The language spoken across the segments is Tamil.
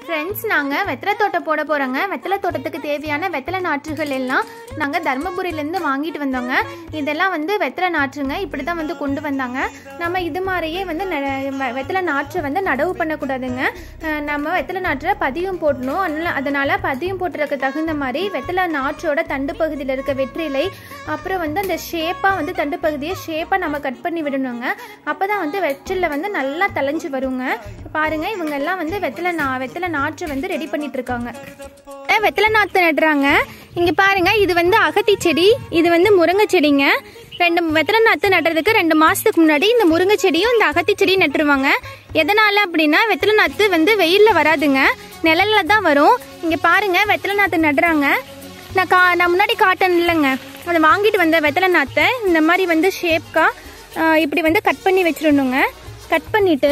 ஃப்ரெண்ட்ஸ் நாங்கள் வெத்தலை தோட்டம் போட போகிறோங்க வெத்தலை தோட்டத்துக்கு தேவையான வெத்தலை நாற்றுகள் எல்லாம் நாங்கள் தருமபுரியிலேருந்து வாங்கிட்டு வந்தோங்க இதெல்லாம் வந்து வெத்தலை நாற்றுங்க இப்படி தான் வந்து கொண்டு வந்தாங்க நம்ம இது மாதிரியே வந்து ந- வெ- வெத்தலை நாற்றை வந்து நடவு பண்ணக்கூடாதுங்க அஹ் நம்ம வெத்தலை நாற்றை பதியம் போடணும் அதனால அதனால் பதியம் போட்டுறதுக்கு தகுந்த மாதிரி வெத்தலை நாற்றோட தண்டு பகுதியில் இருக்க வெற்றிலை அப்புறம் வந்து அந்த ஷேப்பாக வந்து தண்டு பகுதியை ஷேப்பாக நம்ம கட் பண்ணி விடணுங்க அப்போ தான் வந்து வெற்றிலை வந்து நல்லா தலைஞ்சு வருங்க பாருங்க இவங்க எல்லாம் வந்து வெத்தலை நா வெத்தலை நாற்று வந்து ரெடி பண்ணிட்டு இருக்காங்க அஹ் வெத்தலை நாற்று நடுறாங்க இங்க பாருங்க இது வந்து அகத்தி செடி இது வந்து முருங்கை செடிங்க ரெண்டு வெத்தலை நாற்று நடுறதுக்கு ரெண்டு மாசத்துக்கு முன்னாடி இந்த முருங்கை செடியும் இந்த அகத்தி செடியும் நட்டுருவாங்க எதனால அப்படின்னா வெத்தலை நாற்று வந்து வெயில்ல வராதுங்க நிழல்ல தான் வரும் இங்க பாருங்க வெத்தலை நாற்று நடுறாங்க நான் கா நான் முன்னாடி காட்டன் இல்லைங்க அதை வாங்கிட்டு வந்த வெத்தலை நாற்றை இந்த மாதிரி வந்து ஷேப்கா இப்படி வந்து கட் பண்ணி வச்சிடணுங்க கட் பண்ணிட்டு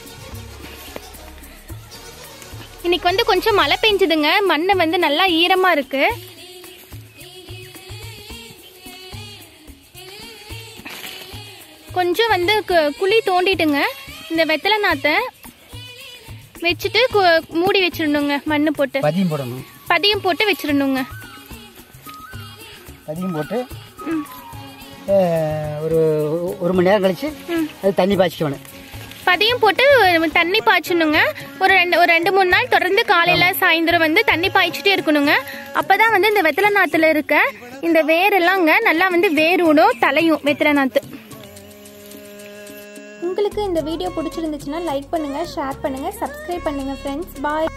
இன்னைக்கு வந்து கொஞ்சம் மழை பெஞ்சுதுங்க மண்ணு வந்து நல்லா ஈரமா இருக்கு கொஞ்சம் வந்து கு- குழி தோண்டிட்டுங்க இந்த வெத்தலை நாத்தை வச்சுட்டு கு- மூடி வச்சிடணுங்க மண்ணு போட்டு பதியம் போடணும் பதியம் போட்டு வச்சிடணுங்க பதியம் போட்டு அஹ், ஒரு ஒரு மணி நேரம் கழிச்சு அது தண்ணி பாய்ச்சிக்கணும் பதியம் போட்டு தண்ணி பாய்ச்சணுங்க ஒரு ரெண்டு ஒரு ரெண்டு மூணு நாள் தொடர்ந்து காலையில சாயந்தரம் வந்து தண்ணி பாய்ச்சிட்டே இருக்கணுங்க அப்பதான் வந்து இந்த வெத்தலை நாத்துல இருக்க இந்த வேரெல்லாங்க நல்லா வந்து வேரோடும் தலையும் வெத்தலை நாத்து உங்களுக்கு இந்த வீடியோ பிடிச்சிருந்துச்சுன்னா லைக் பண்ணுங்க ஷேர் பண்ணுங்க சப்ஸ்கிரைப் பண்ணுங்க ஃப்ரெண்ட்ஸ் பாய்